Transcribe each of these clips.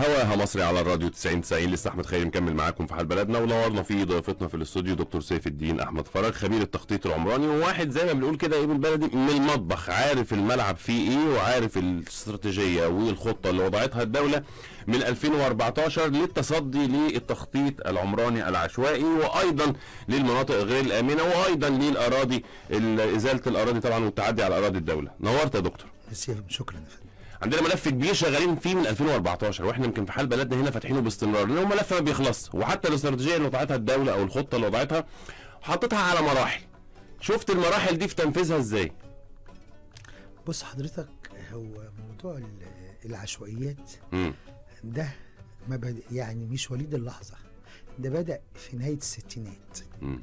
هواها مصري على الراديو 90 90 لسه احمد خيري مكمل معاكم في حال بلدنا ونورنا في ضيفتنا في الاستوديو دكتور سيف الدين احمد فرج خبير التخطيط العمراني وواحد زي ما بنقول كده ايه بالبلدي من المطبخ عارف الملعب فيه ايه وعارف الاستراتيجيه والخطه اللي وضعتها الدوله من 2014 للتصدي للتخطيط العمراني العشوائي وايضا للمناطق غير الامنه وايضا للاراضي ال- ازاله الاراضي طبعا والتعدي على اراضي الدوله نورت يا دكتور بس يا فندم، شكرا يا فندم عندنا ملف كبير شغالين فيه من 2014 واحنا يمكن في حال بلدنا هنا فاتحينه باستمرار لان هو ملف ما بيخلص وحتى الاستراتيجيه اللي وضعتها الدوله او الخطه اللي وضعتها حطيتها على مراحل شفت المراحل دي في تنفيذها ازاي بص حضرتك هو موضوع ال- العشوائيات امم ده ما بد... يعني مش وليد اللحظه ده بدا في نهايه الستينات امم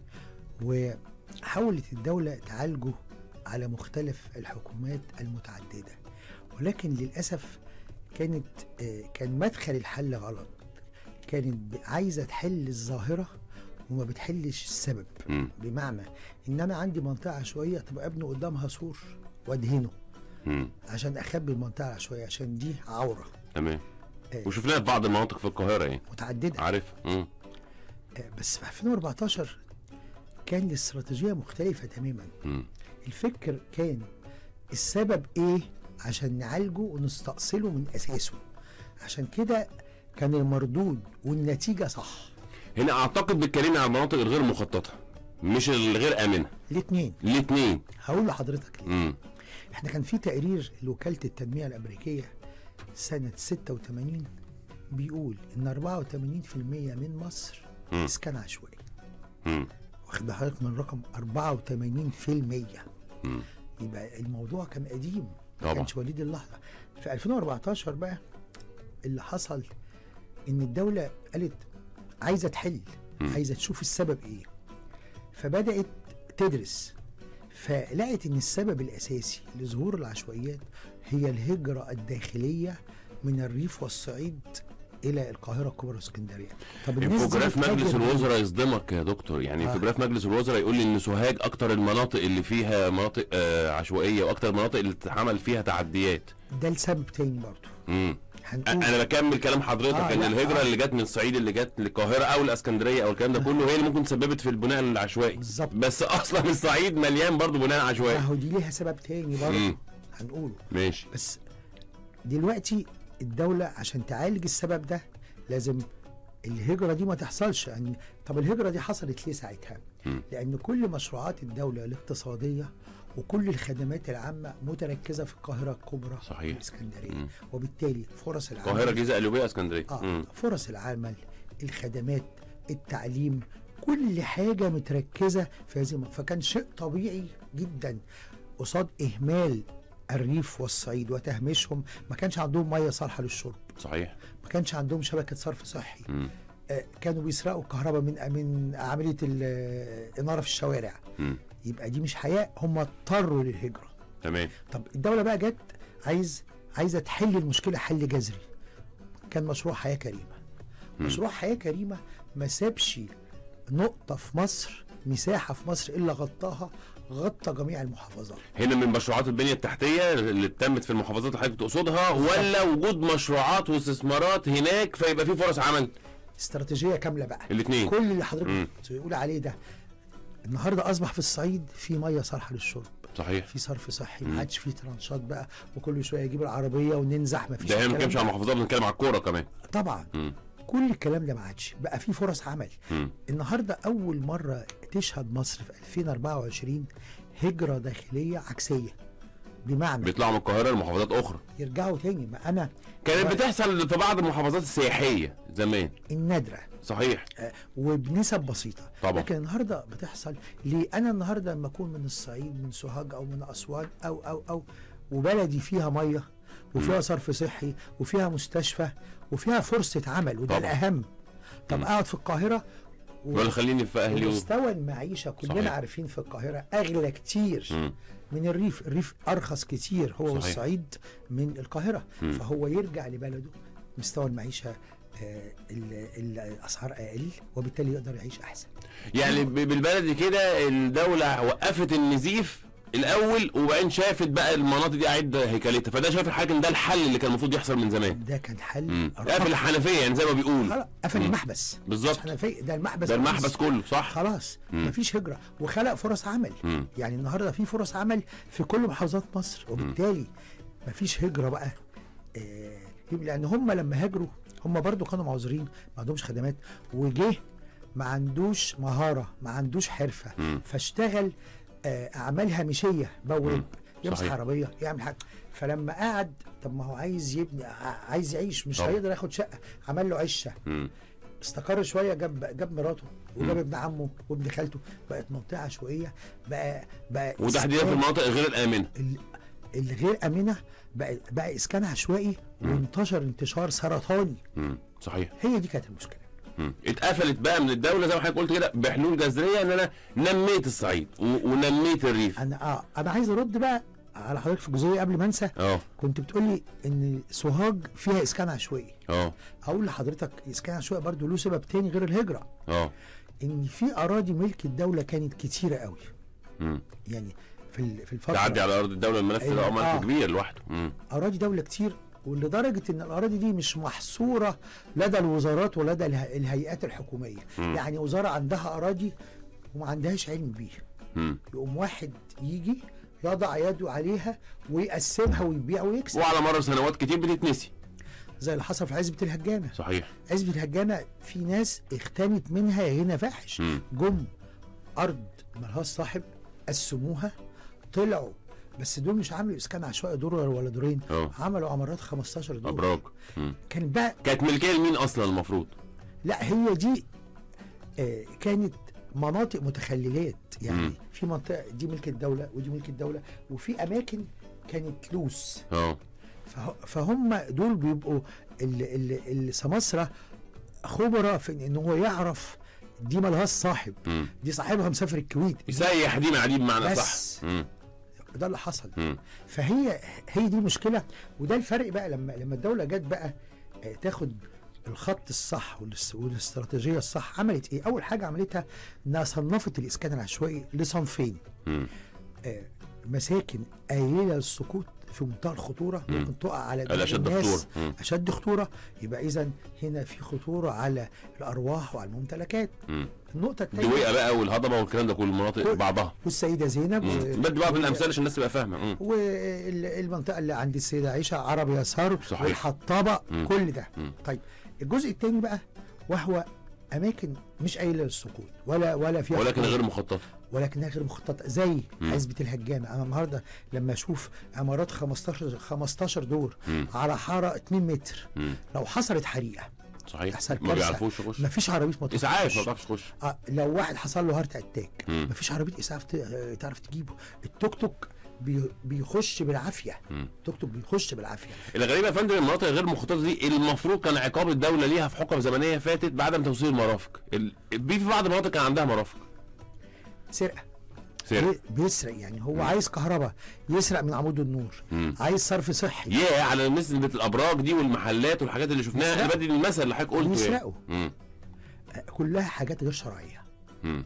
وحاولت الدوله تعالجه على مختلف الحكومات المتعدده ولكن للاسف كانت آه، كان مدخل الحل غلط كانت ب- عايزه تحل الظاهره وما بتحلش السبب امم بمعنى ان انا عندي منطقه عشوائيه تبقى ابني قدامها سور وادهنه امم عشان اخبي المنطقه العشوائيه عشان دي عوره تمام آه، وشفناها في بعض المناطق في القاهره يعني متعدده عارف امم آه، بس في 2014 كان الاستراتيجيه مختلفه تماما امم الفكر كان السبب ايه عشان نعالجه ونستأصله من اساسه عشان كده كان المردود والنتيجه صح هنا اعتقد بتكلمني على المناطق الغير مخططه مش الغير امنه الاثنين الاثنين هقول لحضرتك ليه امم احنا كان في تقرير لوكاله التنميه الامريكيه سنه 86 بيقول ان 84% من مصر مم. اسكان عشوائي امم واخد بال حضرتك من رقم 84% امم يبقى الموضوع كان قديم ما طبعا. كانش وليد اللحظه في 2014 بقى اللي حصل ان الدوله قالت عايزه تحل مم. عايزه تشوف السبب ايه فبدات تدرس فلقت ان السبب الاساسي لظهور العشوائيات هي الهجره الداخليه من الريف والصعيد الى القاهره الكبرى واسكندريه طب الناس دي انفوجراف مجلس بتهاجر ليه؟ الوزراء يصدمك يا دكتور يعني آه. انفوجراف مجلس الوزراء يقول لي ان سوهاج اكتر المناطق اللي فيها مناطق آه عشوائيه واكتر المناطق اللي اتعمل فيها تعديات ده لسبب تاني برضه امم هنقول انا بكمل كلام حضرتك آه، ان لا، الهجره آه. اللي جت من الصعيد اللي جت للقاهره او الاسكندريه او الكلام ده كله هي اللي ممكن تسببت في البناء العشوائي بالظبط. بس اصلا الصعيد مليان برضه بناء عشوائي اهو دي ليها سبب تاني برضه مم. هنقوله ماشي بس دلوقتي الدولة عشان تعالج السبب ده لازم الهجرة دي ما تحصلش يعني طب الهجرة دي حصلت ليه ساعتها؟ مم. لأن كل مشروعات الدولة الاقتصادية وكل الخدمات العامة متركزة في القاهرة الكبرى صحيح. والإسكندرية مم. وبالتالي فرص العمل القاهره جيزه قليوبيه اسكندريه آه مم. فرص العمل الخدمات التعليم كل حاجة متركزة في هذه المنطقة فكان شيء طبيعي جدا قصاد إهمال الريف والصعيد وتهميشهم ما كانش عندهم مية صالحة للشرب صحيح ما كانش عندهم شبكة صرف صحي مم. آه، كانوا بيسرقوا الكهرباء من من عملية الإنارة في الشوارع مم. يبقى دي مش حياة هم اضطروا للهجرة تمام طب الدولة بقى جت عايز عايزة تحل المشكلة حل جذري كان مشروع حياة كريمة مم. مشروع حياة كريمة ما سابش نقطة في مصر مساحة في مصر إلا غطاها غطى جميع المحافظات هنا من مشروعات البنيه التحتيه اللي تمت في المحافظات اللي حضرتك تقصدها ولا وجود مشروعات واستثمارات هناك فيبقى في فرص عمل استراتيجية كاملة بقى الاثنين كل اللي حضرتك مم. بتقول عليه ده النهارده اصبح في الصعيد في ميه صالحه للشرب صحيح في صرف صحي مم. ما عادش في ترانشات بقى وكل شويه يجيب العربيه وننزح ما فيش ده هي ما الكلام بنتكلمش ده. على المحافظات بنتكلم على الكوره كمان طبعا مم. كل الكلام ده ما عادش بقى في فرص عمل مم. النهارده اول مره تشهد مصر في 2024 هجره داخليه عكسيه بمعنى بيطلعوا من القاهره لمحافظات اخرى يرجعوا تاني ما انا كانت بتحصل في بعض المحافظات السياحيه زمان النادره صحيح آه، وبنسب بسيطه طبعا. لكن النهارده بتحصل ليه انا النهارده لما اكون من الصعيد من سوهاج او من اسوان او او او وبلدي فيها ميه وفيها صرف صحي وفيها مستشفى وفيها فرصه عمل وده طبعا. الاهم طب مم. اقعد في القاهره و- ولا خليني في اهلي و... ومستوى المعيشه كلنا صحيح. عارفين في القاهره اغلى كتير مم. من الريف الريف ارخص كتير هو صحيح. والصعيد من القاهره مم. فهو يرجع لبلده مستوى المعيشه آه، ال- ال- الاسعار اقل وبالتالي يقدر يعيش احسن يعني ب- بالبلدي كده الدوله وقفت النزيف الاول وبعدين شافت بقى المناطق دي اعد هيكلتها فده شايف الحاجه ان ده الحل اللي كان المفروض يحصل من زمان ده كان حل مم. رائع. قافل الحنفيه يعني زي ما بيقول خلاص قفل مم. المحبس بالظبط. مش حنفية، ده المحبس ده خلاص. المحبس كله صح خلاص مم. مفيش هجره وخلق فرص عمل مم. يعني النهارده في فرص عمل في كل محافظات مصر وبالتالي مفيش هجره بقى آه لان هم لما هاجروا هم برضو كانوا معذورين ما عندهمش خدمات وجه ما عندوش مهاره ما عندوش حرفه مم. فاشتغل آه اعمال هامشيه بواب مم. يمسك صحيح. عربيه يعمل حاجه فلما قعد طب ما هو عايز يبني ع- عايز يعيش مش طبعا. هيقدر ياخد شقه عمل له عشه مم. استقر شويه جاب جاب مراته وجاب مم. ابن عمه وابن خالته بقت منطقه عشوائيه بقى بقى وتحديدا في إسكان المناطق غير الامنه ال- الغير امنه بقى بقى اسكان عشوائي مم. وانتشر انتشار سرطاني مم. صحيح هي دي كانت المشكله مم. اتقفلت بقى من الدوله زي ما حضرتك قلت كده بحلول جذريه ان انا نميت الصعيد و- ونميت الريف انا اه انا عايز ارد بقى على حضرتك في جزئيه قبل ما انسى اه كنت بتقولي ان سوهاج فيها اسكان عشوائي اه اقول لحضرتك اسكان عشوائي برضو له سبب تاني غير الهجره اه ان في اراضي ملك الدوله كانت كتيره قوي مم. يعني في ال- في الفتره تعدي على ارض الدوله الملف ده أيوة. ملف آه. كبير لوحده مم. اراضي دوله كتير ولدرجه ان الاراضي دي مش محصوره لدى الوزارات ولدى اله- الهيئات الحكوميه مم. يعني وزاره عندها اراضي وما عندهاش علم بيها مم. يقوم واحد يجي يضع يده عليها ويقسمها ويبيع ويكسب وعلى مر سنوات كتير بتتنسي زي اللي حصل في عزبه الهجانه صحيح عزبه الهجانه في ناس اغتنت منها هنا فاحش مم. جم ارض ملهاش صاحب قسموها طلعوا بس دول مش عملوا اسكان عشوائي دور ولا دورين اه عملوا عمارات 15 دور ابراج مم. كان بقى كانت ملكيه لمين اصلا المفروض لا هي دي آه كانت مناطق متخللات يعني مم. في منطقه دي ملك الدوله ودي ملك الدوله وفي اماكن كانت لوس اه فه- فهم دول بيبقوا ال- ال- السماسره خبراء في ان هو يعرف دي ملهاش صاحب مم. دي صاحبها مسافر الكويت يسيح دي مع دي بمعنى بس. صح مم. ده اللي حصل مم. فهي هي دي مشكله وده الفرق بقى لما لما الدوله جت بقى آه، تاخد الخط الصح والاس- والاستراتيجيه الصح عملت ايه؟ اول حاجه عملتها انها صنفت الاسكان العشوائي لصنفين مم. آه، مساكن قليله السقوط في منتهى الخطوره مم. ممكن تقع على دماغ الاشد الناس خطوره مم. اشد خطوره يبقى اذا هنا في خطوره على الارواح وعلى الممتلكات مم. النقطه الثانيه دويقه بقى والهضبه والكلام ده كله المناطق كل- بعضها والسيده زينب مم. و- بدي بعض و- الامثال عشان الناس تبقى فاهمه مم. والمنطقه اللي عند السيده عائشه عرب يسار صحيح. والحطابه مم. كل ده مم. طيب الجزء الثاني بقى وهو اماكن مش قايله للسقوط ولا ولا فيها ولكن خطورة. غير مخططه ولكنها غير مخططه زي مم. عزبه الهجانه انا النهارده لما اشوف عمارات 15 15 دور مم. على حاره 2 متر مم. لو حصلت حريقه صحيح يحصل ما كارثة. بيعرفوش يخش مفيش عربيه مطاف اسعاف ما تخش. بتعرفش تخش آه لو واحد حصل له هارت اتاك مم. مفيش عربيه اسعاف ت- آه، تعرف تجيبه التوك توك بي بيخش بالعافيه مم. التوك توك بيخش بالعافيه الغريب يا فندم المناطق غير مخططه دي المفروض كان عقاب الدوله ليها في حقب زمنيه فاتت بعدم توصيل المرافق ال... في بعض المناطق كان عندها مرافق سرقه سير بي- بيسرق يعني هو عايز كهرباء يسرق من عمود النور مم. عايز صرف صحي ياه على نسبة الابراج دي والمحلات والحاجات اللي شفناها يسرقوا. بدي المثل اللي حضرتك قلته يعني. يسرقوا. مم. آه، كلها حاجات غير شرعيه مم.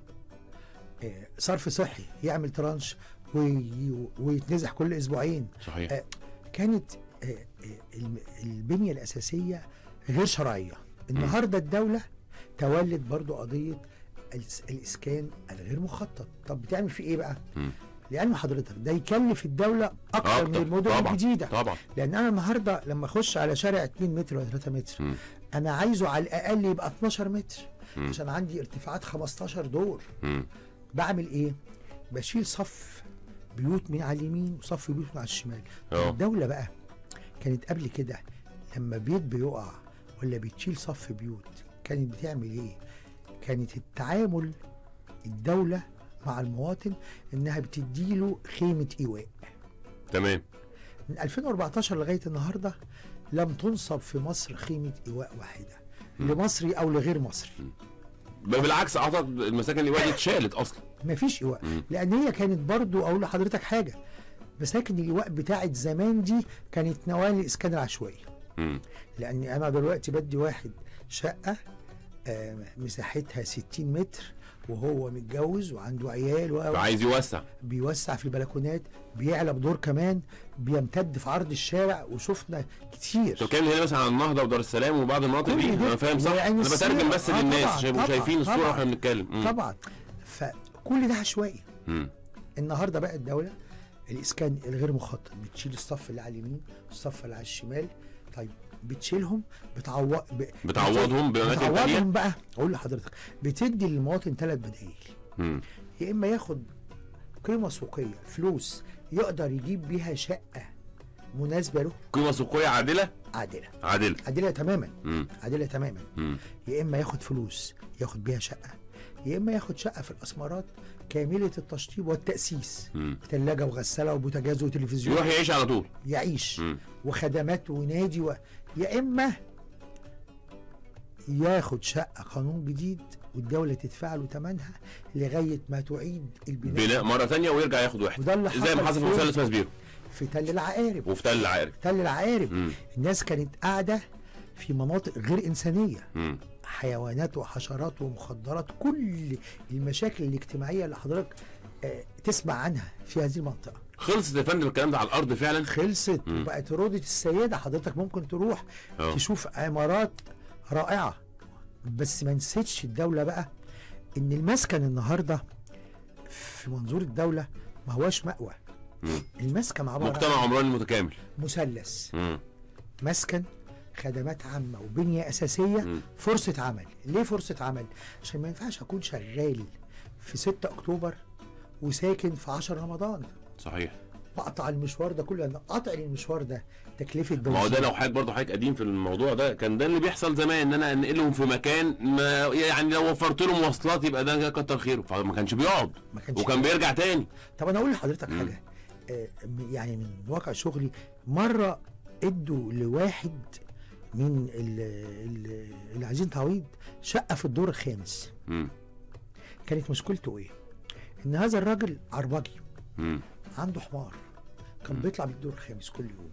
آه، صرف صحي يعمل ترانش وي- ويتنزح كل اسبوعين صحيح آه، كانت آه، آه، الم- البنيه الاساسيه غير شرعيه النهارده الدوله تولت برضو قضيه الس- الاسكان الغير مخطط طب بتعمل فيه ايه بقى مم. لان حضرتك ده يكلف الدوله اكتر من المدن طبعا الجديده طبعا لان انا النهارده لما اخش على شارع 2 متر ولا 3 متر مم. انا عايزه على الاقل يبقى 12 متر مم. عشان عندي ارتفاعات 15 دور مم. بعمل ايه بشيل صف بيوت من على اليمين وصف بيوت من على الشمال اه. الدوله بقى كانت قبل كده لما بيت بيقع ولا بتشيل صف بيوت كانت بتعمل ايه كانت التعامل الدوله مع المواطن انها بتديله خيمه ايواء تمام من 2014 لغايه النهارده لم تنصب في مصر خيمه ايواء واحده لمصري او لغير مصري بل بالعكس اعتقد المساكن اللي وقعت اتشالت اصلا ما فيش ايواء مم. لان هي كانت برضو اقول لحضرتك حاجه مساكن الايواء بتاعت زمان دي كانت نوال الاسكان العشوائي مم. لان انا دلوقتي بدي واحد شقه آه، مساحتها 60 متر وهو متجوز وعنده عيال و- فعايز يوسع بيوسع في البلكونات بيعلى بدور كمان بيمتد في عرض الشارع وشفنا كتير طب كان هنا مثلا عن النهضه ودار السلام وبعض المناطق كل دي ده. انا فاهم صح يعني انا بترجم الصورة- بس آه للناس طبعاً، عشان يبقوا طبعاً، شايفين الصوره طبعاً. واحنا بنتكلم مم. طبعا فكل ده عشوائي مم. النهارده بقى الدوله الاسكان الغير مخطط بتشيل الصف اللي على اليمين والصف اللي على الشمال طيب بتشيلهم بتعوض ب... بتعوضهم بأماكن تانية؟ بتعوضهم بقى اقول لحضرتك بتدي للمواطن ثلاث بدائل مم. يا اما ياخد قيمه سوقيه فلوس يقدر يجيب بيها شقه مناسبه له قيمه سوقيه عادله عادله عادله عادله تماما مم. عادله تماما مم. يا اما ياخد فلوس ياخد بيها شقه يا اما ياخد شقه في الاسمرات كامله التشطيب والتاسيس مم. ثلاجه وغساله وبوتاجاز وتلفزيون يروح يعيش على طول يعيش مم. وخدمات ونادي و... يا اما ياخد شقه قانون جديد والدوله تدفع له ثمنها لغايه ما تعيد البناء بناء مره ثانيه ويرجع ياخد واحد وده اللي زي ما حصل حصل في فين؟ مثلث مسبيرو في تل العقارب وفي تل العقارب تل العقارب مم. الناس كانت قاعده في مناطق غير انسانيه مم. حيوانات وحشرات ومخدرات كل المشاكل الاجتماعيه اللي حضرتك آه، تسمع عنها في هذه المنطقه خلصت يا فندم الكلام ده على الارض فعلا خلصت مم. وبقت روضه السيده حضرتك ممكن تروح اه تشوف عمارات رائعه بس ما نسيتش الدوله بقى ان المسكن النهارده في منظور الدوله ما هواش مأوى مم. المسكن عباره مجتمع عن عمراني متكامل مثلث مم. مسكن خدمات عامه وبنيه اساسيه مم. فرصه عمل ليه فرصه عمل عشان ما ينفعش اكون شغال في 6 اكتوبر وساكن في 10 رمضان صحيح واقطع المشوار ده كله لان قطع المشوار ده تكلفه ما هو ده بنزين. لو حضرتك برضه حضرتك قديم في الموضوع ده كان ده اللي بيحصل زمان ان انا انقلهم في مكان ما يعني لو وفرت له مواصلات يبقى ده كتر خيره فما كانش بيقعد ما كانش وكان بيرجع تاني طب انا اقول لحضرتك مم. حاجه آه، م- يعني من واقع شغلي مره ادوا لواحد من ال- ال- اللي عايزين تعويض شقه في الدور الخامس مم. كانت مشكلته ايه؟ ان هذا الراجل عربجي مم. عنده حمار كان بيطلع بالدور الخامس كل يوم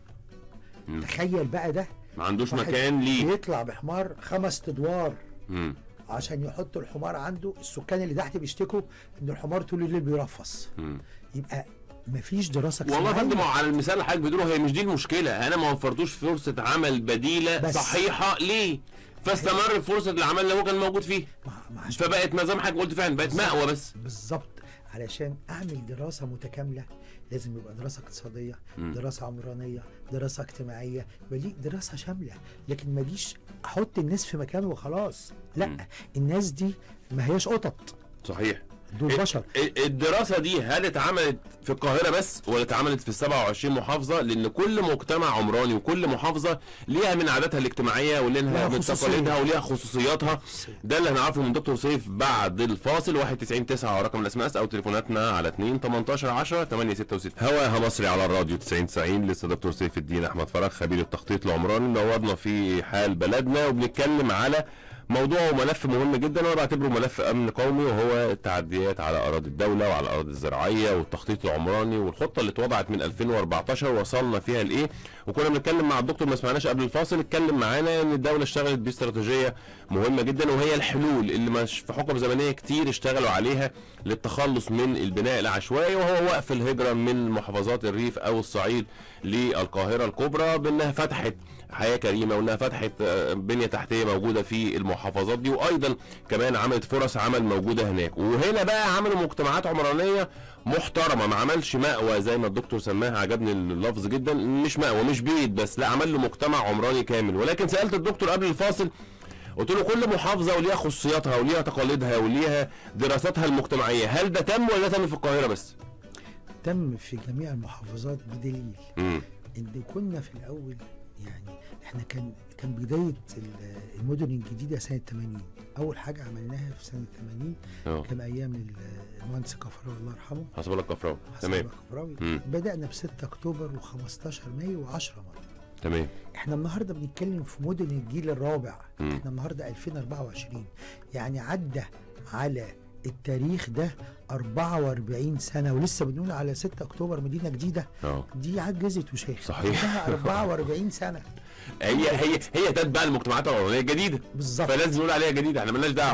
مم. تخيل بقى ده ما عندوش واحد مكان ليه بيطلع بحمار خمس ادوار مم. عشان يحط الحمار عنده السكان اللي تحت بيشتكوا ان الحمار طول الليل بيرفص مم. يبقى مفيش دراسه والله يا اجتماعية. فندم على المثال اللي حضرتك بتقوله هي مش دي المشكله انا ما وفرتوش فرصه عمل بديله بس. صحيحه ليه فاستمر في فرصه العمل اللي هو كان موجود فيه مع- مع- فبقت ما زي ما حضرتك قلت فعلا بقت مأوى بس بالظبط علشان اعمل دراسه متكامله لازم يبقى دراسه اقتصاديه مم. دراسه عمرانيه دراسه اجتماعيه بليك دراسه شامله لكن ما جيش احط الناس في مكان وخلاص لا مم. الناس دي ما هياش قطط صحيح دول ال- بشر ال- الدراسه دي هل اتعملت في القاهره بس ولا اتعملت في ال 27 محافظه لان كل مجتمع عمراني وكل محافظه ليها من عاداتها الاجتماعيه وليها لها من خصوصية. تقاليدها وليها خصوصياتها ده اللي هنعرفه من دكتور سيف بعد الفاصل 91 9 رقم الاس ام اس او تليفوناتنا على 2 18 10 8 66 هواها مصري على الراديو 90 90 لسه دكتور سيف الدين احمد فرج خبير التخطيط العمراني منورنا في حال بلدنا وبنتكلم على موضوع وملف مهم جدا وانا بعتبره ملف امن قومي وهو التعديات على اراضي الدوله وعلى الاراضي الزراعيه والتخطيط العمراني والخطه اللي اتوضعت من 2014 وصلنا فيها لايه وكنا بنتكلم مع الدكتور ما سمعناش قبل الفاصل اتكلم معانا ان الدوله اشتغلت باستراتيجيه مهمه جدا وهي الحلول اللي مش في حقب زمنيه كتير اشتغلوا عليها للتخلص من البناء العشوائي وهو وقف الهجره من محافظات الريف او الصعيد للقاهره الكبرى بانها فتحت حياه كريمه وانها فتحت آه، بنيه تحتيه موجوده في المحافظات دي وايضا كمان عملت فرص عمل موجوده هناك وهنا بقى عملوا مجتمعات عمرانيه محترمه ما عملش مأوى زي ما الدكتور سماها عجبني اللفظ جدا مش مأوى مش بيت بس لا عمل له مجتمع عمراني كامل ولكن سالت الدكتور قبل الفاصل قلت له كل محافظه وليها خصوصياتها وليها تقاليدها وليها دراساتها المجتمعيه هل ده تم ولا ده تم في القاهره بس؟ تم في جميع المحافظات بدليل امم ان كنا في الاول يعني احنا كان كان بدايه ال- المدن الجديده سنه 80 اول حاجه عملناها في سنه 80 اه كان ايام ال- المهندس كفراوي الله يرحمه حسب الله كفراوي حسن تمام كفراوي مم. بدانا ب 6 اكتوبر و15 مايو و10 مره تمام احنا النهارده بنتكلم في مدن الجيل الرابع مم. احنا النهارده 2024 يعني عدى على التاريخ ده 44 سنه ولسه بنقول على 6 اكتوبر مدينه جديده اه دي عجزت وشيخ صحيح. عندها 44 سنه هي هي هي تتبع المجتمعات العمرانيه الجديده بالظبط فلازم نقول عليها جديده احنا مالناش دعوه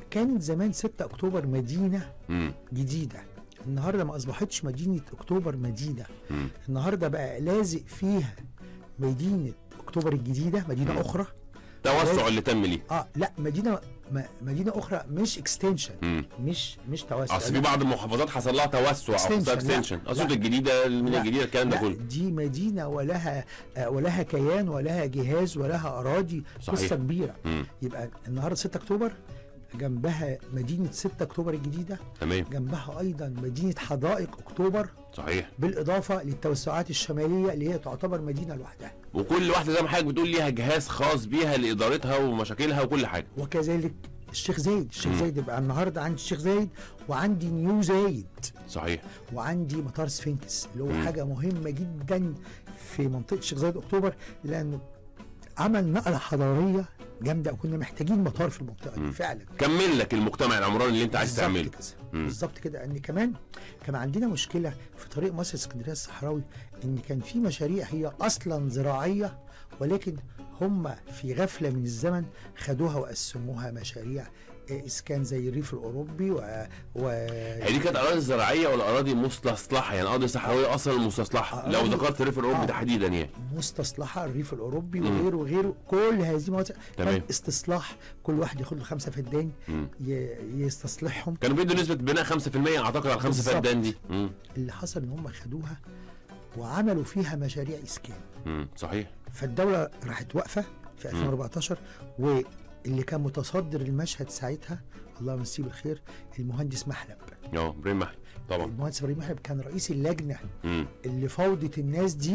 كانت زمان 6 اكتوبر مدينه مم. جديده النهارده ما اصبحتش مدينه اكتوبر مدينه مم. النهارده بقى لازق فيها مدينه اكتوبر الجديده مدينه مم. اخرى توسع اللي تم ليه اه لا مدينه م- مدينه اخرى مش اكستنشن مم. مش مش توسع اصل في بعض المحافظات حصل لها توسع او Extension، حصل لا. اكستنشن اسيوط لا. الجديده المنيا لا. الجديده الكلام ده لا كله دي مدينه ولها آه، ولها كيان ولها جهاز ولها اراضي صحيح. قصه كبيره مم. يبقى النهارده 6 اكتوبر جنبها مدينه 6 اكتوبر الجديده تمام جنبها ايضا مدينه حدائق اكتوبر صحيح بالاضافه للتوسعات الشماليه اللي هي تعتبر مدينه لوحدها وكل واحده زي ما حضرتك بتقول ليها جهاز خاص بيها لادارتها ومشاكلها وكل حاجه وكذلك الشيخ زايد الشيخ مم. زايد يبقى النهارده عندي الشيخ زايد وعندي نيو زايد صحيح وعندي مطار سفنكس اللي هو مم. حاجه مهمه جدا في منطقه الشيخ زايد اكتوبر لانه عمل نقله حضاريه جامده وكنا محتاجين مطار في المنطقه مم. دي فعلا كمل لك المجتمع العمراني اللي انت عايز بالظبط تعمله كده. مم. بالظبط كده ان كمان كان عندنا مشكله في طريق مصر اسكندريه الصحراوي ان كان في مشاريع هي اصلا زراعيه ولكن هم في غفله من الزمن خدوها وقسموها مشاريع آه، اسكان زي الريف الاوروبي و, و... هي دي كانت اراضي زراعيه ولا اراضي مستصلحه يعني اراضي صحراويه اصلا مستصلحه لو أراضي- ذكرت ريف الاوروبي آه. تحديدا يعني مستصلحه الريف الاوروبي مم. وغيره وغيره كل هذه المناطق تمام. كان استصلاح كل واحد ياخد له خمسه فدان مم. ي... يستصلحهم كانوا بيدوا نسبه بناء 5% اعتقد على الخمسه بالظبط. فدان دي مم. اللي حصل ان هم خدوها وعملوا فيها مشاريع اسكان مم. صحيح فالدولة راحت واقفة في 2014 واللي كان متصدر المشهد ساعتها الله يمسيه بالخير المهندس محلب اه ابراهيم محلي طبعا المهندس ابراهيم محلب كان رئيس اللجنة مم. اللي فوضت الناس دي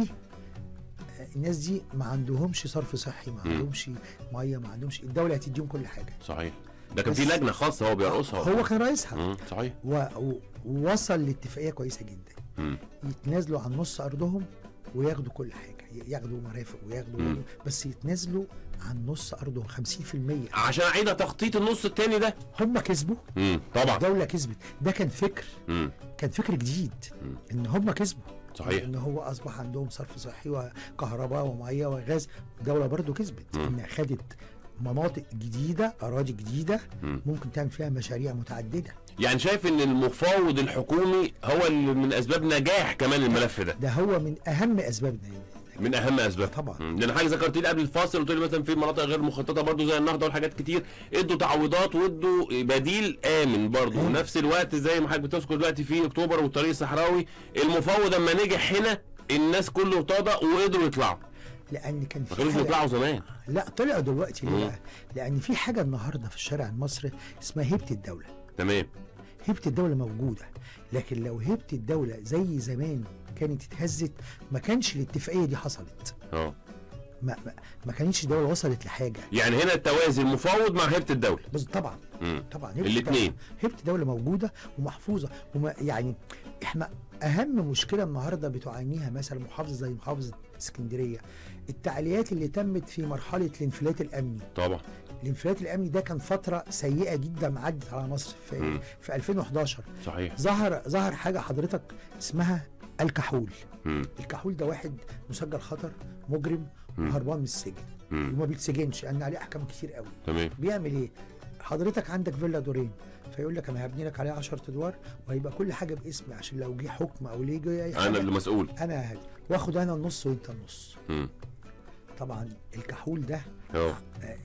آه، الناس دي ما عندهمش صرف صحي ما مم. عندهمش ميه ما عندهمش الدولة هتديهم كل حاجة صحيح ده كان في بس- لجنه خاصه هو بيرقصها هو كان رئيسها مم. صحيح و... و... ووصل لاتفاقية كويسة جدا مم. يتنازلوا عن نص ارضهم وياخدوا كل حاجه ياخدوا مرافق وياخدوا مم. بس يتنازلوا عن نص ارضهم 50% عشان اعيد تخطيط النص التاني ده هم كسبوا مم. طبعا الدوله كسبت ده كان فكر مم. كان فكر جديد مم. ان هم كسبوا صحيح ان هو اصبح عندهم صرف صحي وكهرباء وميه وغاز الدوله برضو كسبت مم. انها خدت مناطق جديده اراضي جديده مم. ممكن تعمل فيها مشاريع متعدده يعني شايف ان المفاوض الحكومي هو اللي من اسباب نجاح كمان الملف ده ده هو من اهم اسبابنا من اهم اسباب طبعا. مم. لان حاجه ذكرت لي قبل الفاصل قلت لي مثلا في مناطق غير مخططه برضو زي النهضه والحاجات كتير ادوا تعويضات وادوا بديل امن برضو آمن. ونفس الوقت زي ما حضرتك بتذكر دلوقتي في اكتوبر والطريق الصحراوي المفاوض اما نجح هنا الناس كله ارتضى وقدروا يطلعوا لان كان ما في كانوش حاجة- بيطلعوا زمان لا طلعوا دلوقتي مم. ليه بقى؟ لان في حاجه النهارده في الشارع المصري اسمها هيبه الدوله تمام هيبه الدوله موجوده لكن لو هيبه الدوله زي زمان كانت اتهزت ما كانش الاتفاقيه دي حصلت اه ما, ما, ما كانتش الدوله وصلت لحاجه يعني هنا التوازي المفاوض مع هيبه الدوله بس طبعا مم. طبعا هيبه الاتنين. الدولة- هيبه الدوله موجوده ومحفوظه وما يعني احنا اهم مشكله النهارده بتعانيها مثلا محافظه زي محافظه اسكندريه التعليات اللي تمت في مرحله الانفلات الامني طبعا الانفلات الامني ده كان فتره سيئه جدا عدت على مصر في مم. في 2011 صحيح ظهر ظهر حاجه حضرتك اسمها الكحول مم. الكحول ده واحد مسجل خطر مجرم مم. وهربان من السجن مم. وما بيتسجنش لان عليه احكام كتير قوي تمام بيعمل ايه حضرتك عندك فيلا دورين فيقول لك انا هبني لك عليها 10 ادوار وهيبقى كل حاجه باسمي عشان لو جه حكم او ليه جه اي حاجه انا اللي مسؤول انا هدي واخد انا النص وانت النص مم. طبعا الكحول ده اه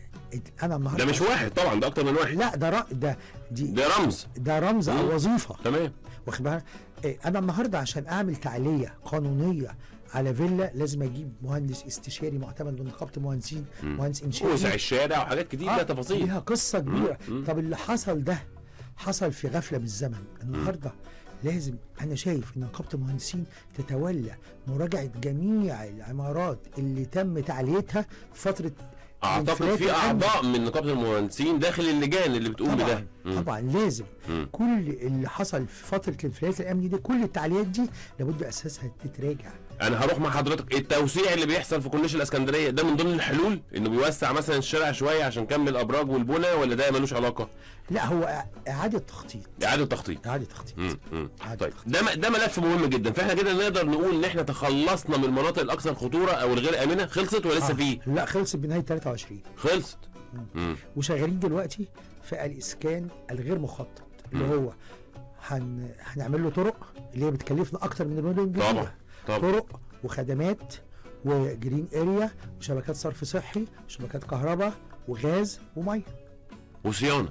انا النهارده ده مش واحد طبعا ده اكتر من واحد لا ده رأ... ده دي ده رمز ده رمز مم. او وظيفه تمام واخد بالك إيه، انا النهارده عشان اعمل تعليه قانونيه على فيلا لازم اجيب مهندس استشاري معتمد من نقابه المهندسين مم. مهندس انشائي وسع الشارع وحاجات كتير لها آه، تفاصيل ليها قصه كبيره مم. طب اللي حصل ده حصل في غفله بالزمن النهارده لازم انا شايف ان نقابه المهندسين تتولى مراجعه جميع العمارات اللي تم تعليتها في فتره اعتقد الانفلات في الأمني. اعضاء من نقابه المهندسين داخل اللجان اللي بتقوم طبعا بده مم. طبعا لازم مم. كل اللي حصل في فتره الانفلات الامني دي كل التعليقات دي لابد اساسها تتراجع انا هروح مع حضرتك التوسيع اللي بيحصل في كورنيش الاسكندريه ده من ضمن الحلول انه بيوسع مثلا الشارع شويه عشان كمل الابراج والبنى ولا ده ملوش علاقه لا هو اعاده تخطيط اعاده تخطيط اعاده تخطيط مم. مم. إعادة طيب تخطيط. ده م- ده ملف مهم جدا فاحنا كده نقدر نقول ان احنا تخلصنا من المناطق الاكثر خطوره او الغير امنه خلصت ولا لسه آه. فيه لا خلصت بنهايه 23 خلصت مم. وشغالين دلوقتي في الاسكان الغير مخطط اللي مم. هو هن... هنعمل له طرق اللي هي بتكلفنا اكتر من المدن الجديده طبعا طبعا طرق وخدمات وجرين اريا وشبكات صرف صحي وشبكات كهرباء وغاز وميه وصيانه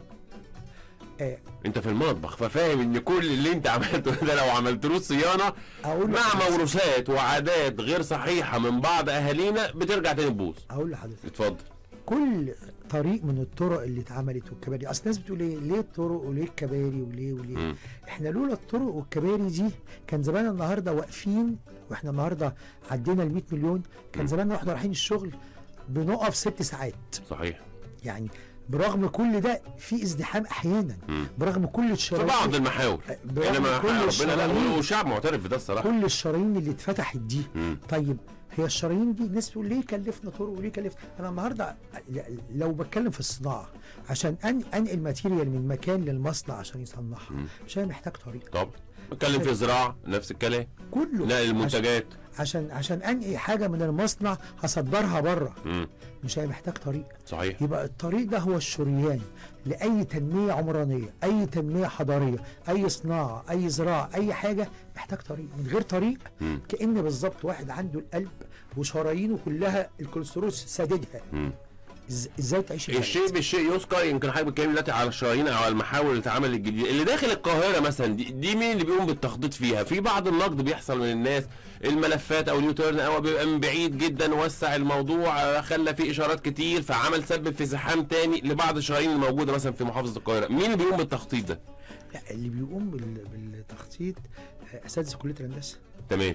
آه انت في المطبخ ففاهم ان كل اللي انت عملته ده لو عملتلوش صيانه اقول مع لحضرتك- موروثات وعادات غير صحيحه من بعض اهالينا بترجع تاني تبوظ اقول لحضرتك اتفضل كل طريق من الطرق اللي اتعملت والكباري اصل الناس بتقول ايه ليه الطرق وليه الكباري وليه وليه مم. احنا لولا الطرق والكباري دي كان زمان النهارده واقفين واحنا النهارده عدينا ال 100 مليون كان مم. زمان واحنا رايحين الشغل بنقف ست ساعات صحيح يعني برغم كل ده في ازدحام احيانا مم. برغم كل في الشرايين بعض المحاور برغم انما كل ربنا لا الشرايين والشعب معترف بده الصراحه كل الشرايين اللي اتفتحت دي مم. طيب هي الشرايين دي الناس تقول ليه كلفنا طرق وليه كلفنا انا النهارده لو بتكلم في الصناعه عشان أن انقل ماتيريال من مكان للمصنع عشان يصنعها مم. مش أنا محتاج طريق طبعا بتكلم في زراعه نفس الكلام كله نقل المنتجات عشان عشان انقل حاجه من المصنع هصدرها بره مم. مش هي محتاج طريق صحيح يبقى الطريق ده هو الشريان لاي تنميه عمرانيه اي تنميه حضاريه اي صناعه اي زراعه اي حاجه محتاج طريق من غير طريق مم. كان بالظبط واحد عنده القلب وشرايينه كلها الكوليسترول ساددها مم. إز- ازاي تعيش البلد؟ الشيء بالشيء يذكر يمكن حضرتك بتتكلم دلوقتي على الشرايين او على المحاور اللي اتعمل الجديده اللي داخل القاهره مثلا دي, دي مين اللي بيقوم بالتخطيط فيها في بعض النقد بيحصل من الناس الملفات او اليوتيرن او بيبقى من بعيد جدا وسع الموضوع آه، خلى فيه اشارات كتير فعمل سبب في زحام تاني لبعض الشرايين الموجوده مثلا في محافظه القاهره مين اللي بيقوم بالتخطيط ده لا اللي بيقوم بال- بالتخطيط آه، اساتذه كليه الهندسه تمام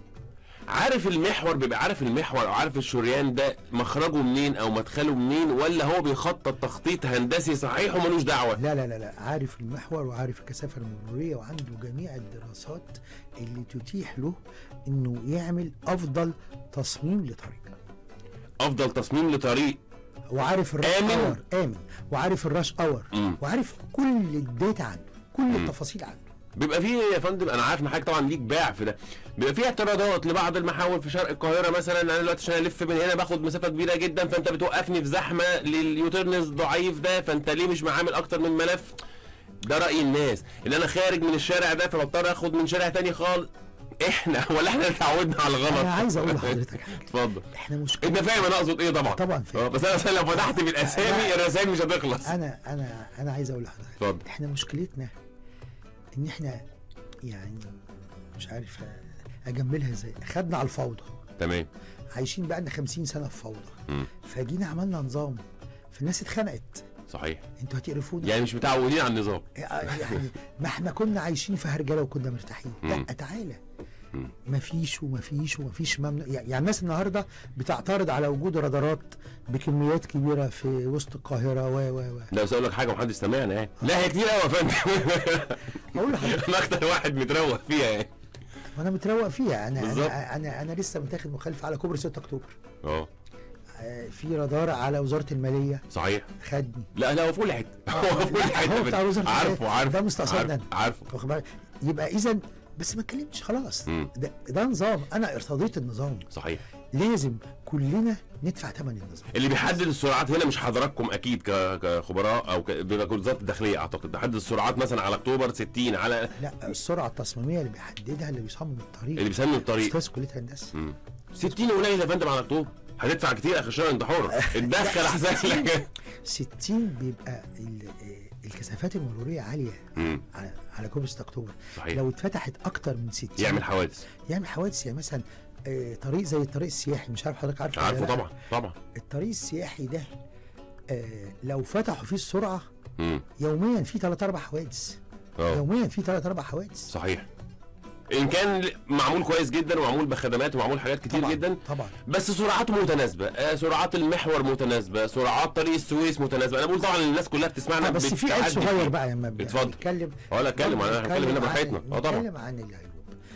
عارف المحور بيبقى عارف المحور او عارف الشريان ده مخرجه منين او مدخله منين ولا هو بيخطط تخطيط هندسي صحيح وملوش دعوه لا لا لا لا عارف المحور وعارف الكثافه المروريه وعنده جميع الدراسات اللي تتيح له انه يعمل افضل تصميم لطريق افضل تصميم لطريق وعارف الراش آمن. اور امن وعارف الراش اور مم. وعارف كل الداتا عنده كل التفاصيل عنده بيبقى فيه يا فندم انا عارف ان حضرتك طبعا ليك باع في ده بيبقى فيه اعتراضات لبعض المحاور في شرق القاهره مثلا انا دلوقتي عشان الف من هنا باخد مسافه كبيره جدا فانت بتوقفني في زحمه لليوترنز ضعيف ده فانت ليه مش معامل اكتر من ملف ده راي الناس ان انا خارج من الشارع ده فبضطر اخد من شارع تاني خالص احنا ولا احنا اللي اتعودنا على الغلط انا عايز اقول لحضرتك حاجه اتفضل احنا انت مشكله فاهم انا اقصد ايه طبعا طبعا فاهم. اه، بس انا عشان لو فتحت بالاسامي الرسائل مش هتخلص انا انا انا عايز اقول لحضرتك اتفضل احنا مشكلتنا ان احنا يعني مش عارف اجملها ازاي خدنا على الفوضى تمام عايشين بقالنا 50 سنه في فوضى مم. فجينا عملنا نظام فالناس اتخنقت صحيح انتوا هتقرفونا يعني مش متعودين على النظام يعني ما احنا كنا عايشين في هرجله وكنا مرتاحين لا مم. تعالى مم. مفيش ومفيش ومفيش ممنوع يعني الناس النهارده بتعترض على وجود رادارات بكميات كبيره في وسط القاهره و و و لا بس اقول لك حاجه محدش سمعنا يعني لا هي كتير قوي يا فندم اقول لحضرتك انا اكتر واحد متروق فيها يعني وانا متروق فيها انا بالظبط. انا انا, أنا لسه متاخد مخالفه على كوبري 6 اكتوبر اه آه، في رادار على وزاره الماليه صحيح خدني لا لا هو في كل حته هو في كل لا، حته هو بتاع وزارة عارفه المالية. عارفه ده مستقصدنا عارفه عارفه واخد بالك يبقى اذا بس ما اتكلمتش خلاص مم. ده, ده نظام انا ارتضيت النظام صحيح لازم كلنا ندفع ثمن النظام اللي بيحدد السرعات هنا مش حضراتكم اكيد ك- كخبراء او ك- بيبقى كل وزاره الداخليه اعتقد بيحدد السرعات مثلا على اكتوبر 60 على لا السرعه التصميميه اللي بيحددها اللي بيصمم الطريق اللي بيسمي الطريق استاذ كليه هندسه مم. 60 قليل يا فندم على اكتوبر هتدفع كتير اخر الشهر انت حر اتدخل احسن لك 60 بيبقى ال- آه، الكثافات المروريه عاليه مم. على على كوبري 6 اكتوبر صحيح لو اتفتحت اكتر من 60 يعمل حوادث يعمل حوادث يعني مثلا آه، طريق زي الطريق السياحي مش عارف حضرتك عارفه ولا عارفه لا. طبعا طبعا الطريق السياحي ده آه، لو فتحوا فيه السرعه مم. يوميا في ثلاث اربع حوادث اه يوميا في ثلاث اربع حوادث صحيح ان كان معمول كويس جدا ومعمول بخدمات ومعمول حاجات كتير طبعا جدا طبعا بس سرعاته متناسبه آه سرعات المحور متناسبه سرعات طريق السويس متناسبه انا بقول طبعا الناس كلها بتسمعنا آه بس في عيب بتحدي صغير فيه. بقى لما بي- اتفضل. بيتكلم ولا اتكلم انا هنتكلم هنا براحتنا اه طبعا نتكلم عن العيوب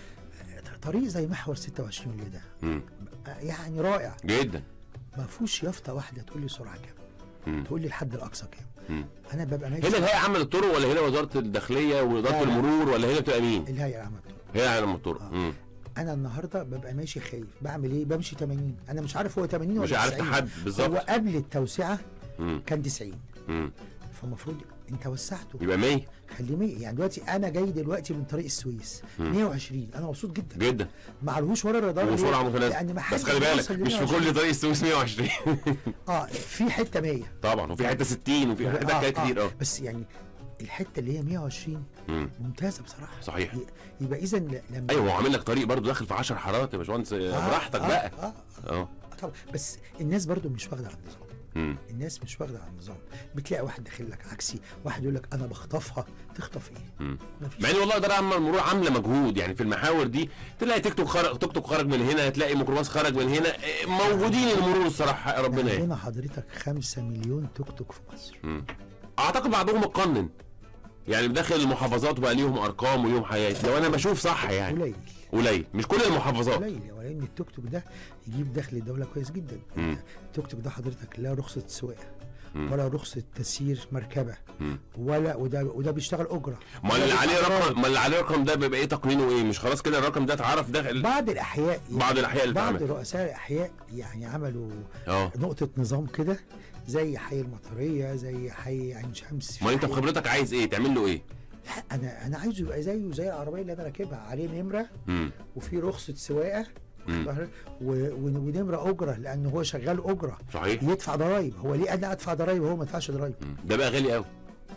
آه، طريق زي محور 26 اللي ده مم. آه، يعني رائع جدا ما فيهوش يافطه واحده تقول لي سرعه كام مم. تقول لي الحد الاقصى كام مم. انا ببقى ماشي هنا الهيئه عامه للطرق ولا هنا وزاره الداخليه واداره لا، لا. المرور ولا هنا بتبقى مين؟ الهيئه العامه بتقول هي عالم الطرق آه. مم. انا النهارده ببقى ماشي خايف بعمل ايه بمشي 80 انا مش عارف هو 80 ولا مش عارف 90 تحدد هو بالظبط قبل التوسعه مم. كان 90 مم. فالمفروض انت وسعته يبقى 100 خليه 100 يعني دلوقتي انا جاي دلوقتي من طريق السويس 120 انا مبسوط جدا جدا معلهوش ولا رادار وسرعه ليه؟ متناسبه لان ما بس خلي بالك مش في كل طريق السويس 120 اه في حته 100 طبعا وفي حته 60 وفي حتت آه، كتير اه بس يعني الحته اللي هي 120 مم. ممتازه بصراحه صحيح. ي- يبقى اذا لما ايوه هو عامل لك طريق برضه داخل في 10 حارات يا باشمهندس آه، براحتك آه، بقى اه اه آه، طبعا بس الناس برضو مش واخده على النظام مم. الناس مش واخده على النظام بتلاقي واحد داخل لك عكسي واحد يقول لك انا بخطفها تخطف ايه مم. مفيش. مع ان والله اداره عامه المرور عامله مجهود يعني في المحاور دي تلاقي تيك توك خرج توك توك خرج من هنا تلاقي ميكروباص خرج من هنا إيه، موجودين المرور الصراحه حق ربنا يعني عندنا حضرتك 5 مليون توك توك في مصر مم. اعتقد بعضهم اتقنن يعني داخل المحافظات بقى ليهم ارقام وليهم حياه لو انا بشوف صح يعني قليل قليل مش كل المحافظات قليل ولان التوك توك ده يجيب دخل الدوله كويس جدا مم. التوك توك ده حضرتك لا رخصه سواقه مم. ولا رخصه تسيير مركبه مم. ولا وده وده بيشتغل اجره ما اللي عليه رقم ما اللي عليه رقم ده بيبقى ايه تقنينه ايه مش خلاص كده الرقم ده اتعرف ده بعض الاحياء بعض الأحياء اللي بعض اتعمل. رؤساء الاحياء يعني عملوا اه نقطه نظام كده زي حي المطريه زي حي عين شمس ما انت حي- بخبرتك عايز ايه تعمل له ايه لا انا انا عايزه يبقى زيه زي العربيه اللي انا راكبها عليه نمره مم. وفي رخصه سواقه مم. واخد بالك؟ و- و- ونمره اجره لان هو شغال اجره صحيح يدفع ضرايب هو ليه انا ادفع ضرايب وهو ما يدفعش ضرايب مم. ده بقى غالي قوي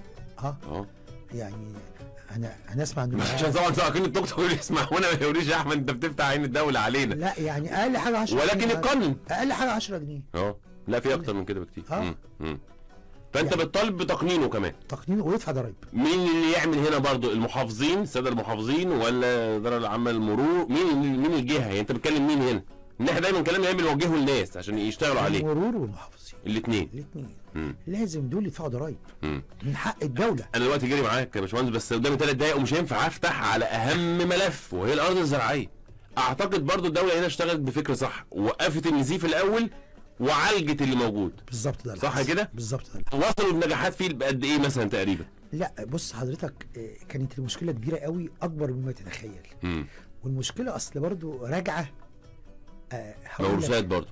اه اه يعني انا انا اسمع انه عشان طبعا سواقين التوك توك يقولوا يسمعونا ما يقوليش يا احمد انت بتفتح عين الدوله علينا لا يعني اقل حاجه 10 ولكن جنيه. اتقنن اقل حاجه 10 جنيه اه لا في اكتر من كده بكتير آه. مم. مم. فانت يعني- بتطالب بتقنينه كمان تقنين ويدفع ضرايب مين اللي يعمل هنا برضو المحافظين الساده المحافظين ولا الاداره العامه للمرور مين مين الجهه يعني انت بتكلم مين هنا ان احنا دايما كلامنا دايما بنوجهه للناس عشان يشتغلوا عليه المرور والمحافظين الاثنين الاثنين لازم دول يدفعوا ضرايب من حق الدوله انا دلوقتي جري معاك يا باشمهندس بس قدامي ثلاث دقايق ومش هينفع افتح على اهم ملف وهي الارض الزراعيه اعتقد برضو الدوله هنا اشتغلت بفكر صح وقفت النزيف الاول وعالجت اللي موجود بالظبط ده اللي صح حصل. كده؟ بالظبط ده اللي وصلوا النجاحات فيه بقد ايه مثلا تقريبا لا بص حضرتك آه، كانت المشكله كبيره قوي اكبر مما تتخيل امم والمشكله اصل برضو راجعه آه، هقول لك، موروثات برضو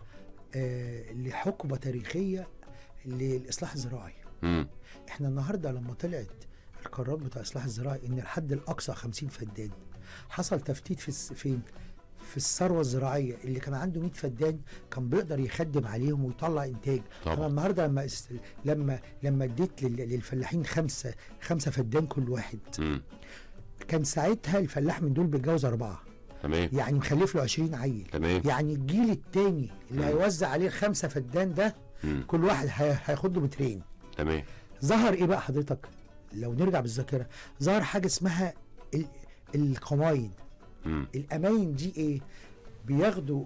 آه، لحقبه تاريخيه للاصلاح الزراعي امم احنا النهارده لما طلعت القرارات بتاع الاصلاح الزراعي ان الحد الاقصى 50 فدان حصل تفتيت في الس- فين في الثروه الزراعيه اللي كان عنده 100 فدان كان بيقدر يخدم عليهم ويطلع انتاج طبعا. انا النهارده لما است... لما لما اديت لل... للفلاحين خمسه خمسه فدان كل واحد امم كان ساعتها الفلاح من دول بيتجوز اربعه تمام يعني مخلف له 20 عيل تمام يعني الجيل التاني اللي مم. هيوزع عليه الخمسه فدان ده مم. كل واحد هي... هياخد له مترين تمام ظهر ايه بقى حضرتك لو نرجع بالذاكره ظهر حاجه اسمها ال... القماين امم الاماين دي ايه بياخدوا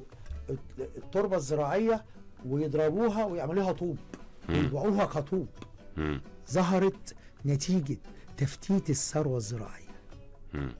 التربه الزراعيه ويضربوها ويعملوها طوب مم. ويبيعوها كطوب امم ظهرت نتيجه تفتيت الثروه الزراعيه امم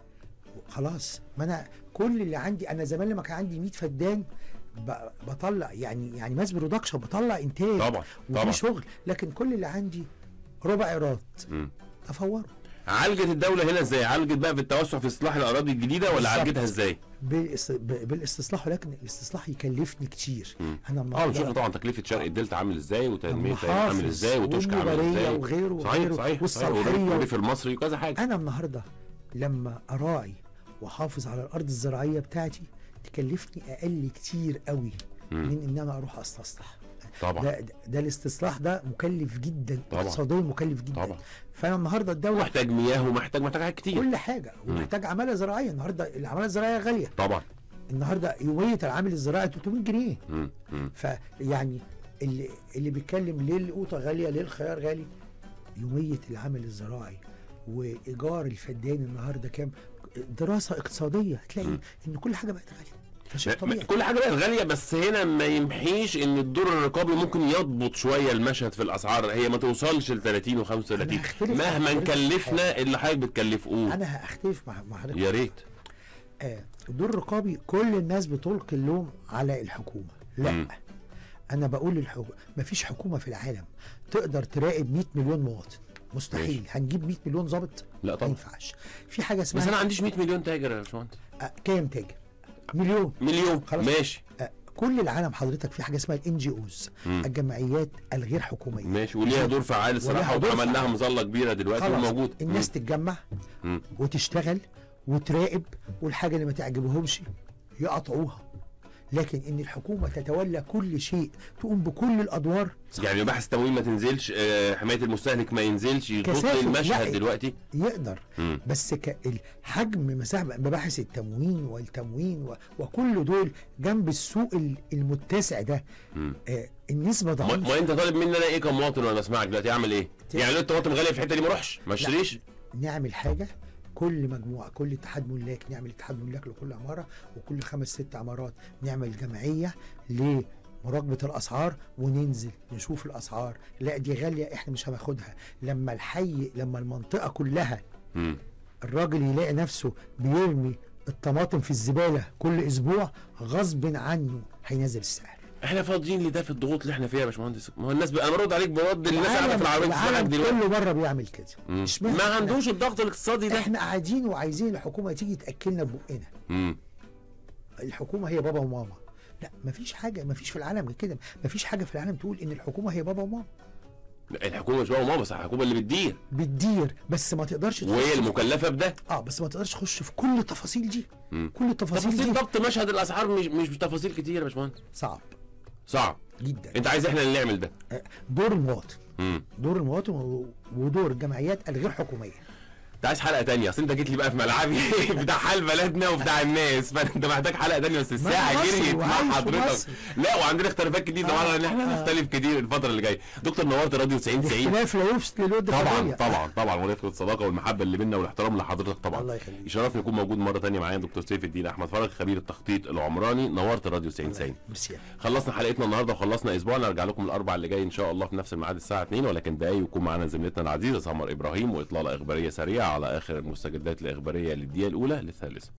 خلاص ما انا كل اللي عندي انا زمان لما كان عندي 100 فدان ب- بطلع يعني يعني ماس برودكشن بطلع انتاج طبعا طبعا وفي شغل لكن كل اللي عندي ربع ايراد مم. تفوروا عالجت الدولة هنا ازاي؟ عالجت بقى في التوسع في اصلاح الاراضي الجديدة ولا بالظبط. عالجتها ازاي؟ بالاس- ب- بالاستصلاح ولكن الاستصلاح يكلفني كتير مم. انا اه النهاردة بنشوف طبعا تكلفة شرق الدلتا عامل ازاي وتنمية المحافظ عامل ازاي وتشك عامل والمبارية ازاي وغيره صحيح وغيره صحيح صحيح والصالحية والريف المصري وكذا حاجة انا النهارده لما اراعي واحافظ على الارض الزراعيه بتاعتي تكلفني اقل كتير قوي مم. من ان انا اروح استصلح طبعا ده, ده, ده الاستصلاح ده مكلف جدا طبعا. اقتصاديا مكلف جدا طبعا فانا النهارده الدوله محتاج مياه ومحتاج محتاج حاجات كتير كل حاجه ومحتاج عماله زراعيه النهارده العماله الزراعيه غاليه طبعا النهارده يوميه العامل الزراعي 300 جنيه مم. مم. فيعني اللي اللي بيتكلم ليه القوطه غاليه ليه الخيار غالي يوميه العمل الزراعي وايجار الفدان النهارده كام دراسه اقتصاديه هتلاقي مم. ان كل حاجه بقت غاليه فشيء م- طبيعي كل حاجة بقت غالية بس هنا ما يمحيش ان الدور الرقابي ممكن يضبط شوية المشهد في الاسعار هي ما توصلش ل 30 و35 أنا هختلف مع مهما حضرتك في كلفنا اللي حضرتك بتكلف قول انا هختلف مع مع حضرتك يا ريت آه الدور الرقابي كل الناس بتلقي اللوم على الحكومه لا مم. انا بقول للحكومه مفيش حكومه في العالم تقدر تراقب 100 مليون مواطن مستحيل ماشي. هنجيب 100 مليون ضابط لا ما طبعا ينفعش في حاجه بس انا اسمها ما عنديش 100 مليون تاجر يا باشمهندس آه كام تاجر مليون مليون خلاص. ماشي آه كل العالم حضرتك في حاجه اسمها الان جي اوز مم. الجمعيات الغير حكوميه ماشي وليها دور فعال الصراحه وليها دور وعملناها فعال. مظله كبيره دلوقتي خلاص وموجود الناس تتجمع مم. وتشتغل وتراقب والحاجه اللي ما تعجبهمش يقطعوها لكن ان الحكومه تتولى كل شيء تقوم بكل الادوار يعني بحث تموين ما تنزلش آه، حمايه المستهلك ما ينزلش يغطي كثافة، المشهد لا. دلوقتي يقدر مم. بس كالحجم مساحه مباحث التموين والتموين و... وكل دول جنب السوق ال- المتسع ده مم. آه النسبه ما, ضعيفه ما انت طالب مني انا ايه كمواطن وانا بسمعك دلوقتي اعمل ايه؟ ت- يعني لو الطماطم غاليه في الحته دي ما اروحش ما اشتريش نعمل حاجه كل مجموعه كل اتحاد ملاك نعمل اتحاد ملاك لكل عماره وكل خمس ست عمارات نعمل جمعيه لمراقبه الاسعار وننزل نشوف الاسعار لا دي غاليه احنا مش هناخدها لما الحي لما المنطقه كلها مم. الراجل يلاقي نفسه بيرمي الطماطم في الزباله كل اسبوع غصب عنه هينزل السعر احنا فاضيين لده في الضغوط اللي احنا فيها يا باشمهندس ما هو الناس بقى انا برد عليك برد الناس قاعده في العربيه بتتفرج العالم دلوقتي كله بره بيعمل كده مم. اشمعنى ما احنا؟ عندوش الضغط الاقتصادي ده احنا قاعدين وعايزين الحكومه تيجي تاكلنا ببقنا مم. الحكومه هي بابا وماما لا مفيش حاجه مفيش في العالم غير كده مفيش حاجه في العالم تقول ان الحكومه هي بابا وماما الحكومه مش بقى ماما بس الحكومه اللي بتدير بتدير بس ما تقدرش تخش وهي في- المكلفه بده اه بس ما تقدرش تخش في كل التفاصيل دي مم. كل التفاصيل تفاصيل دي ضبط مشهد الاسعار مش مش تفاصيل كتير يا باشمهندس صعب صعب جدا انت عايز احنا اللي نعمل ده آه، دور المواطن مم. دور المواطن و- ودور الجمعيات الغير حكوميه انت عايز حلقه تانية اصل انت جيت لي بقى في ملعبي بتاع حال بلدنا وبتاع الناس فانت محتاج حلقه تانية بس الساعه مصر جريت مع وعايش في حضرتك مصر. لا وعندنا اختلافات كتير طبعا آه، ان احنا آه. نختلف كتير الفتره اللي جايه دكتور نورت راديو 90 90 اختلاف لا يفسد للود طبعا قضية. طبعا طبعا ورفقه الصداقه والمحبه اللي بينا والاحترام لحضرتك طبعا الله يخليك. يشرفني يكون موجود مره تانية معايا دكتور سيف الدين احمد فرج خبير التخطيط العمراني نورت راديو 90 90 ميرسي خلصنا حلقتنا النهارده وخلصنا اسبوعنا ارجع لكم الاربع اللي جاي ان شاء الله في نفس الميعاد الساعه 2 ولكن دقايق يكون معانا زميلتنا العزيزه سمر ابراهيم واطلاله اخباريه سريعه على اخر المستجدات الاخباريه للدقيقه الاولى للثالثه